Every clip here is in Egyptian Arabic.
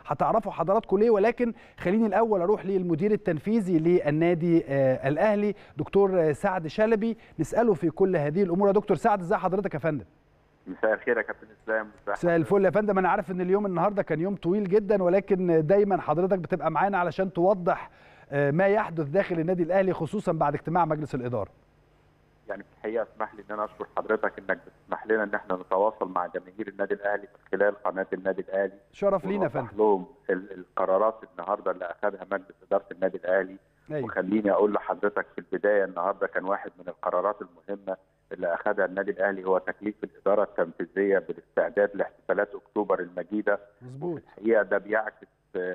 هتعرفوا حضراتكم ليه ولكن خليني الاول اروح للمدير التنفيذي للنادي آه الاهلي دكتور سعد شلبي نساله في كل هذه الامور يا دكتور سعد ازي حضرتك يا فندم مساء الخير يا كابتن اسلام مساء الفل يا فندم انا عارف ان اليوم النهارده كان يوم طويل جدا ولكن دايما حضرتك بتبقى معانا علشان توضح ما يحدث داخل النادي الاهلي خصوصا بعد اجتماع مجلس الاداره يعني في الحقيقه اسمح لي ان انا اشكر حضرتك انك بتسمح لنا ان احنا نتواصل مع جماهير النادي الاهلي من خلال قناه النادي الاهلي شرف لينا يا فندم لهم القرارات النهارده اللي اخذها مجلس اداره النادي الاهلي أيوة. وخليني اقول لحضرتك في البدايه النهارده كان واحد من القرارات المهمه اللي اخذها النادي الاهلي هو تكليف الاداره التنفيذيه بالاستعداد لاحتفالات اكتوبر المجيده مظبوط الحقيقه ده بيعكس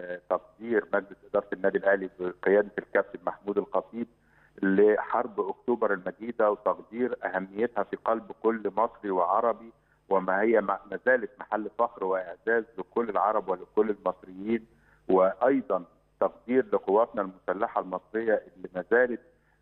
تقدير مجلس اداره النادي الاهلي بقياده الكابتن محمود الخطيب لحرب اكتوبر المجيده وتقدير اهميتها في قلب كل مصري وعربي وما هي ما زالت محل فخر واعزاز لكل العرب ولكل المصريين وايضا تقدير لقواتنا المسلحه المصريه اللي ما زالت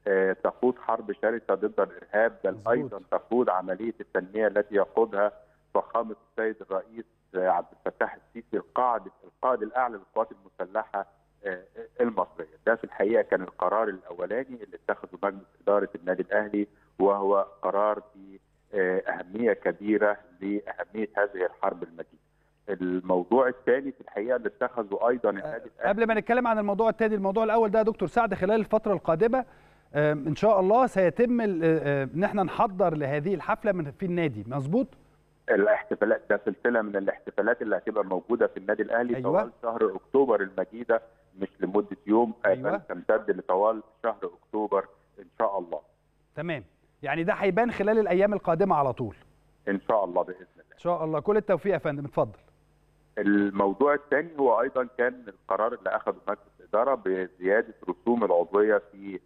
تقود حرب شرسه ضد الارهاب بل ايضا تقود عمليه التنميه التي يقودها فخامه السيد الرئيس عبد الفتاح السيسي القائد القائد الاعلى للقوات المسلحه المصريه، ده في الحقيقه كان القرار الاولاني اللي اتخذه مجلس اداره النادي الاهلي وهو قرار في اهميه كبيره لاهميه هذه الحرب المجيده. الموضوع الثاني في الحقيقه اللي اتخذه ايضا النادي الاهلي قبل ما نتكلم عن الموضوع الثاني الموضوع الاول ده يا دكتور سعد خلال الفتره القادمه ان شاء الله سيتم ان احنا نحضر لهذه الحفله من في النادي مظبوط الاحتفالات ده سلسله من الاحتفالات اللي هتبقى موجوده في النادي الاهلي أيوة. طوال شهر اكتوبر المجيده مش لمده يوم أيوة. بل تمتد لطوال شهر اكتوبر ان شاء الله تمام يعني ده هيبان خلال الايام القادمه على طول ان شاء الله باذن الله ان شاء الله كل التوفيق يا فندم اتفضل الموضوع الثاني هو ايضا كان القرار اللي اخذه مجلس الاداره بزياده رسوم العضويه في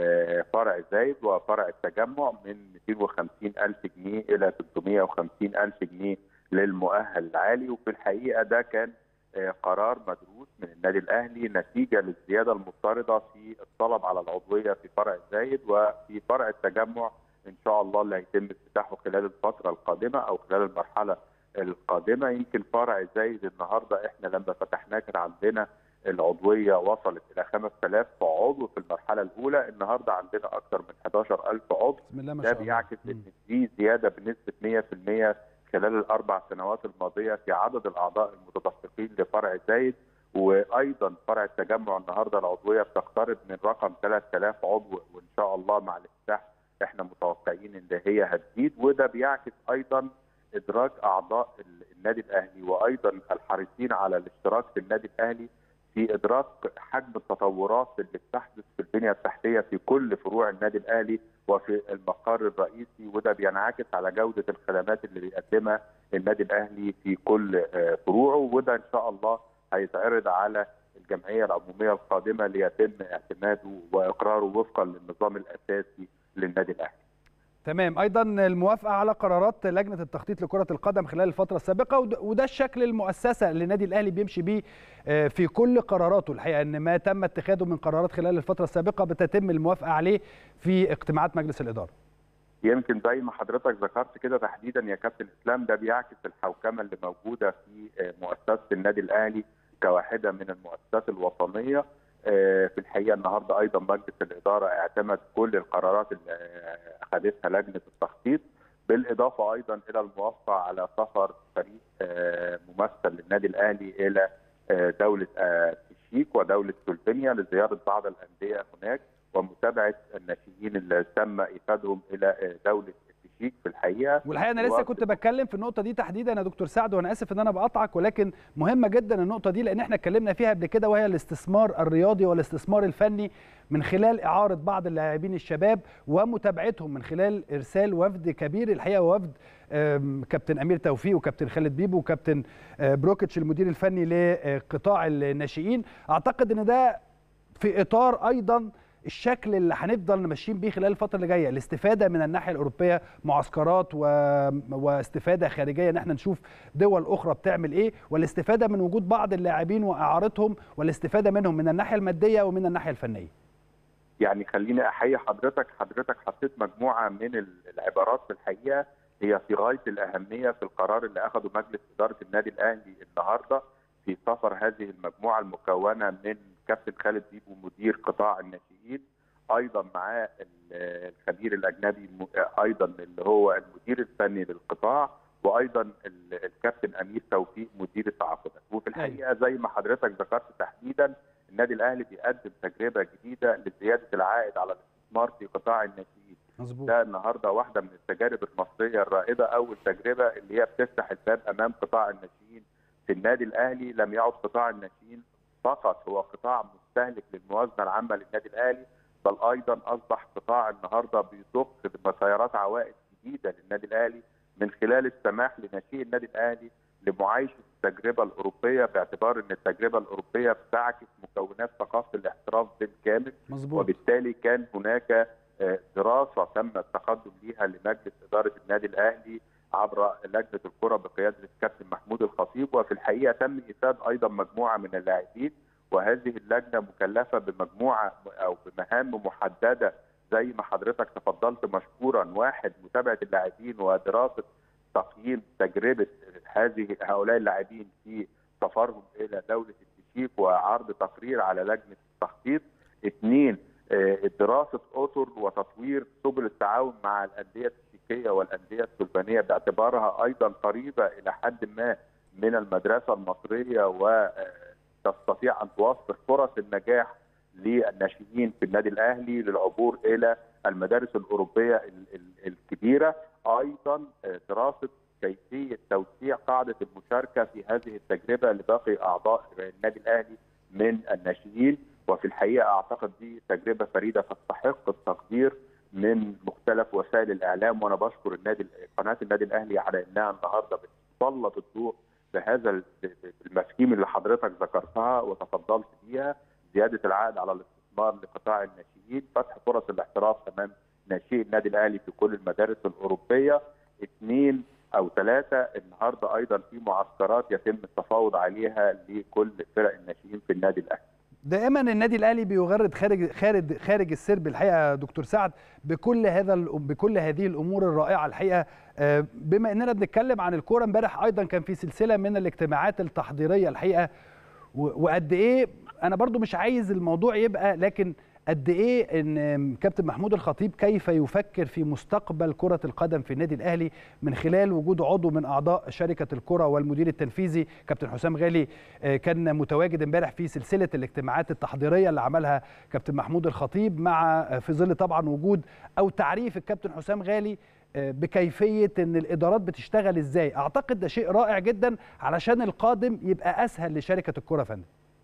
فرع زايد وفرع التجمع من 250 ألف جنيه إلى 350 ألف جنيه للمؤهل العالي وفي الحقيقة ده كان قرار مدروس من النادي الأهلي نتيجة للزيادة المضطردة في الطلب على العضوية في فرع زايد وفي فرع التجمع إن شاء الله اللي هيتم افتتاحه خلال الفترة القادمة أو خلال المرحلة القادمة يمكن فرع زايد النهاردة إحنا لما فتحناه كان عندنا العضويه وصلت الى 5000 عضو في المرحله الاولى النهارده عندنا اكثر من 11000 عضو بسم الله ما ده شاء الله بيعكس ان دي زياده بنسبه 100% خلال الاربع سنوات الماضيه في عدد الاعضاء المتدفقين لفرع زايد وايضا فرع التجمع النهارده العضويه بتقترب من رقم 3000 عضو وان شاء الله مع الافتتاح احنا متوقعين ان هي هتزيد وده بيعكس ايضا ادراك اعضاء النادي الاهلي وايضا الحريصين على الاشتراك في النادي الاهلي في ادراك حجم التطورات اللي بتحدث في البنيه التحتيه في كل فروع النادي الاهلي وفي المقر الرئيسي وده بينعكس على جوده الخدمات اللي بيقدمها النادي الاهلي في كل فروعه وده ان شاء الله هيتعرض على الجمعيه العموميه القادمه ليتم اعتماده واقراره وفقا للنظام الاساسي للنادي الاهلي. تمام ايضا الموافقه على قرارات لجنه التخطيط لكره القدم خلال الفتره السابقه وده الشكل المؤسسه اللي النادي الاهلي بيمشي بيه في كل قراراته الحقيقه ان ما تم اتخاذه من قرارات خلال الفتره السابقه بتتم الموافقه عليه في اجتماعات مجلس الاداره يمكن زي ما حضرتك ذكرت كده تحديدا يا كابتن اسلام ده بيعكس الحوكمه اللي موجوده في مؤسسه النادي الاهلي كواحده من المؤسسات الوطنيه في الحقيقه النهارده ايضا مجلس الاداره اعتمد كل القرارات اللي اخذتها لجنه التخطيط بالاضافه ايضا الى الموافقه على سفر فريق ممثل للنادي الاهلي الى دوله التشيك ودوله سلوفينيا لزياره بعض الانديه هناك ومتابعه الناشئين اللي تم ايفادهم الى دوله التشيك في الحقيقه والحقيقه انا لسه كنت بتكلم في النقطه دي تحديدا يا دكتور سعد وانا اسف ان انا بقطعك ولكن مهمه جدا النقطه دي لان احنا اتكلمنا فيها قبل كده وهي الاستثمار الرياضي والاستثمار الفني من خلال اعاره بعض اللاعبين الشباب ومتابعتهم من خلال ارسال وفد كبير الحقيقه وفد كابتن امير توفيق وكابتن خالد بيبو وكابتن بروكيتش المدير الفني لقطاع الناشئين اعتقد ان ده في اطار ايضا الشكل اللي هنفضل ماشيين بيه خلال الفتره اللي جايه الاستفاده من الناحيه الاوروبيه معسكرات و... واستفاده خارجيه ان احنا نشوف دول اخرى بتعمل ايه والاستفاده من وجود بعض اللاعبين واعارتهم والاستفاده منهم من الناحيه الماديه ومن الناحيه الفنيه يعني خليني احيي حضرتك حضرتك حطيت مجموعه من العبارات في الحقيقه هي في غايه الاهميه في القرار اللي اخذه مجلس اداره النادي الاهلي النهارده في سفر هذه المجموعه المكونه من كابتن خالد بيبو مدير قطاع الناشئين ايضا معاه الخبير الاجنبي ايضا اللي هو المدير الفني للقطاع وايضا الكابتن امير توفيق مدير التعاقدات وفي الحقيقه زي ما حضرتك ذكرت تحديدا النادي الاهلي بيقدم تجربه جديده لزياده العائد على الاستثمار في قطاع الناشئين مظبوط ده النهارده واحده من التجارب المصريه الرائده اول تجربه اللي هي بتفتح الباب امام قطاع الناشئين في النادي الاهلي لم يعد قطاع الناشئين فقط هو قطاع مستهلك للموازنه العامه للنادي الاهلي بل ايضا اصبح قطاع النهارده بيضخ بمسيرات عوائد جديده للنادي الاهلي من خلال السماح لناشئي النادي الاهلي لمعايشه التجربه الاوروبيه باعتبار ان التجربه الاوروبيه بتعكس مكونات ثقافه الاحتراف بالكامل مظبوط وبالتالي كان هناك دراسه تم التقدم ليها لمجلس اداره النادي الاهلي عبر لجنه الكره بقياده الكابتن محمود الخطيب وفي الحقيقه تم ايفاد ايضا مجموعه من اللاعبين وهذه اللجنه مكلفه بمجموعه او بمهام محدده زي ما حضرتك تفضلت مشكورا واحد متابعه اللاعبين ودراسه تقييم تجربه هذه هؤلاء اللاعبين في سفرهم الى دوله التشيك وعرض تقرير على لجنه التخطيط اثنين دراسه اطر وتطوير سبل التعاون مع الانديه التشيكيه والانديه السلبانيه باعتبارها ايضا قريبه الى حد ما من المدرسه المصريه وتستطيع ان توفر فرص النجاح للناشئين في النادي الاهلي للعبور الى المدارس الاوروبيه الكبيره ايضا دراسه كيفيه توسيع قاعده المشاركه في هذه التجربه لباقي اعضاء النادي الاهلي من الناشئين وفي الحقيقه اعتقد دي تجربه فريده تستحق التقدير من مختلف وسائل الاعلام وانا بشكر النادي قناه النادي الاهلي على انها النهارده بتسلط الضوء بهذا المفاهيم اللي حضرتك ذكرتها وتفضلت بيها زياده العائد على الاستثمار لقطاع الناشئين فتح فرص الاحتراف امام ناشئي النادي الاهلي في كل المدارس الاوروبيه اثنين او ثلاثه النهارده ايضا في معسكرات يتم التفاوض عليها لكل فرق الناشئين في النادي الاهلي دائما النادي الاهلي بيغرد خارج خارج خارج السرب الحقيقه دكتور سعد بكل هذا بكل هذه الامور الرائعه الحقيقه بما اننا بنتكلم عن الكوره امبارح ايضا كان في سلسله من الاجتماعات التحضيريه الحقيقه وقد ايه انا برضو مش عايز الموضوع يبقى لكن قد ايه ان كابتن محمود الخطيب كيف يفكر في مستقبل كره القدم في النادي الاهلي من خلال وجود عضو من اعضاء شركه الكره والمدير التنفيذي كابتن حسام غالي كان متواجد امبارح في سلسله الاجتماعات التحضيريه اللي عملها كابتن محمود الخطيب مع في ظل طبعا وجود او تعريف الكابتن حسام غالي بكيفيه ان الادارات بتشتغل ازاي اعتقد ده شيء رائع جدا علشان القادم يبقى اسهل لشركه الكره فندم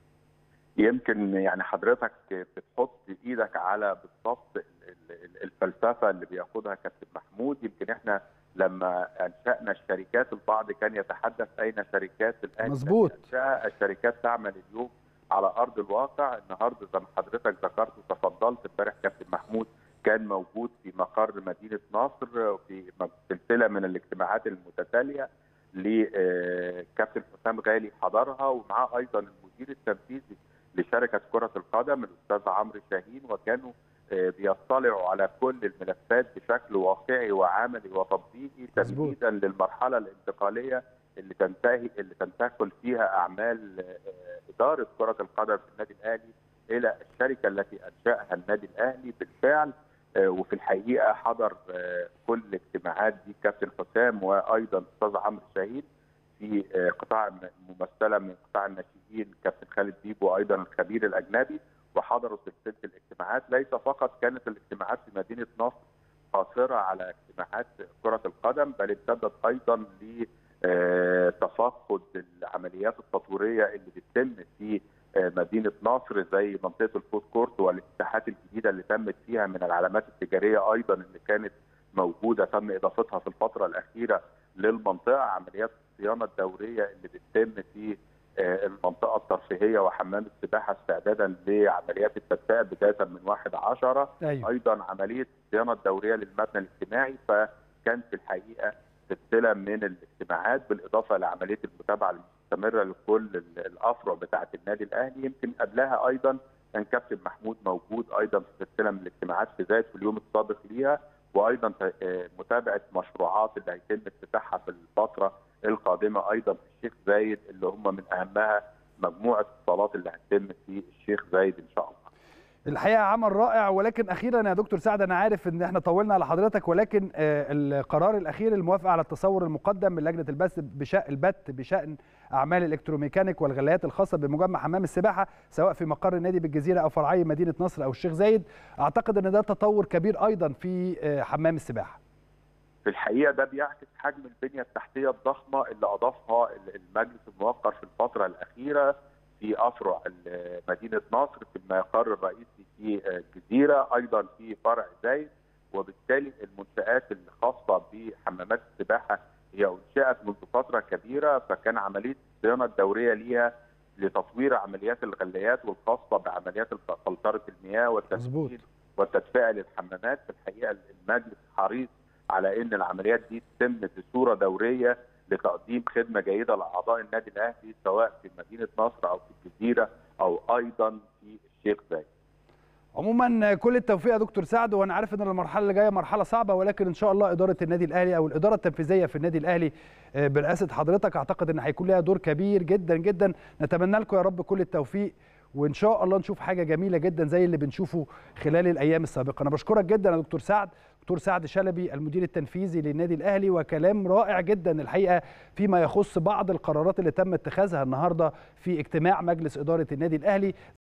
يمكن يعني حضرتك بتحط ايدك على بالضبط الفلسفه اللي بياخدها كابتن محمود يمكن احنا لما انشانا الشركات البعض كان يتحدث اين شركات الاهلي مظبوط الشركات تعمل اليوم على ارض الواقع النهارده زي ما حضرتك ذكرت وتفضلت امبارح كابتن محمود كان موجود في مقر مدينه نصر في سلسله من الاجتماعات المتتاليه لكابتن حسام غالي حضرها ومعاه ايضا المدير التنفيذي لشركه كره القدم الاستاذ عمرو شاهين وكانوا بيطلعوا على كل الملفات بشكل واقعي وعملي وتطبيقي تمهيدا للمرحله الانتقاليه اللي تنتهي اللي تنتقل فيها اعمال اداره كره القدم في النادي الاهلي الى الشركه التي انشاها النادي الاهلي بالفعل وفي الحقيقه حضر كل الاجتماعات دي كابتن حسام وايضا الاستاذ عمرو شاهين في قطاع ممثله من قطاع الناشئين كابتن خالد بيبو وايضا الخبير الاجنبي وحضروا سلسله الاجتماعات ليس فقط كانت الاجتماعات في مدينه نصر قاصره على اجتماعات كره القدم بل امتدت ايضا لتفقد العمليات التطويريه اللي بتتم في مدينه نصر زي منطقه الفود كورت والافتتاحات الجديده اللي تمت فيها من العلامات التجاريه ايضا اللي كانت موجوده تم اضافتها في الفتره الاخيره للمنطقه عمليات الصيانه الدوريه اللي بتتم في المنطقه الترفيهيه وحمام السباحه استعدادا لعمليات التدفئه بدايه من 1 10 أيوة. ايضا عمليه الصيانه الدوريه للمبنى الاجتماعي فكان في الحقيقه سلسله من الاجتماعات بالاضافه لعمليه المتابعه المستمره لكل الافرع بتاعه النادي الاهلي يمكن قبلها ايضا كان كابتن محمود موجود ايضا في سلسله من الاجتماعات في ذات في اليوم السابق ليها وايضا متابعه مشروعات اللي هيتم افتتاحها في الفتره القادمه ايضا في الشيخ زايد اللي هم من اهمها مجموعه الصالات اللي هتتم في الشيخ زايد ان شاء الله. الحقيقه عمل رائع ولكن اخيرا يا دكتور سعد انا عارف ان احنا طولنا على حضرتك ولكن القرار الاخير الموافقه على التصور المقدم من لجنه البث بشان البت بشان اعمال الالكتروميكانيك والغلايات الخاصه بمجمع حمام السباحه سواء في مقر النادي بالجزيره او فرعي مدينه نصر او الشيخ زايد اعتقد ان ده تطور كبير ايضا في حمام السباحه. في الحقيقه ده بيعكس حجم البنيه التحتيه الضخمه اللي اضافها المجلس الموقر في الفتره الاخيره في افرع مدينه نصر في المقر الرئيسي في الجزيره ايضا في فرع زايد وبالتالي المنشات الخاصه بحمامات السباحه هي انشات منذ فتره كبيره فكان عمليه الصيانه الدوريه ليها لتطوير عمليات الغليات والخاصه بعمليات فلتره المياه والتسخين والتدفئه للحمامات في الحقيقه المجلس حريص على ان العمليات دي تتم بصوره دوريه لتقديم خدمه جيده لاعضاء النادي الاهلي سواء في مدينه نصر او في الجزيره او ايضا في الشيخ زايد. عموما كل التوفيق يا دكتور سعد وانا عارف ان المرحله اللي جايه مرحله صعبه ولكن ان شاء الله اداره النادي الاهلي او الاداره التنفيذيه في النادي الاهلي برئاسه حضرتك اعتقد ان هيكون لها دور كبير جدا جدا نتمنى لكم يا رب كل التوفيق وان شاء الله نشوف حاجه جميله جدا زي اللي بنشوفه خلال الايام السابقه انا بشكرك جدا يا دكتور سعد دكتور سعد شلبي المدير التنفيذي للنادي الاهلي وكلام رائع جدا الحقيقه فيما يخص بعض القرارات اللي تم اتخاذها النهارده في اجتماع مجلس اداره النادي الاهلي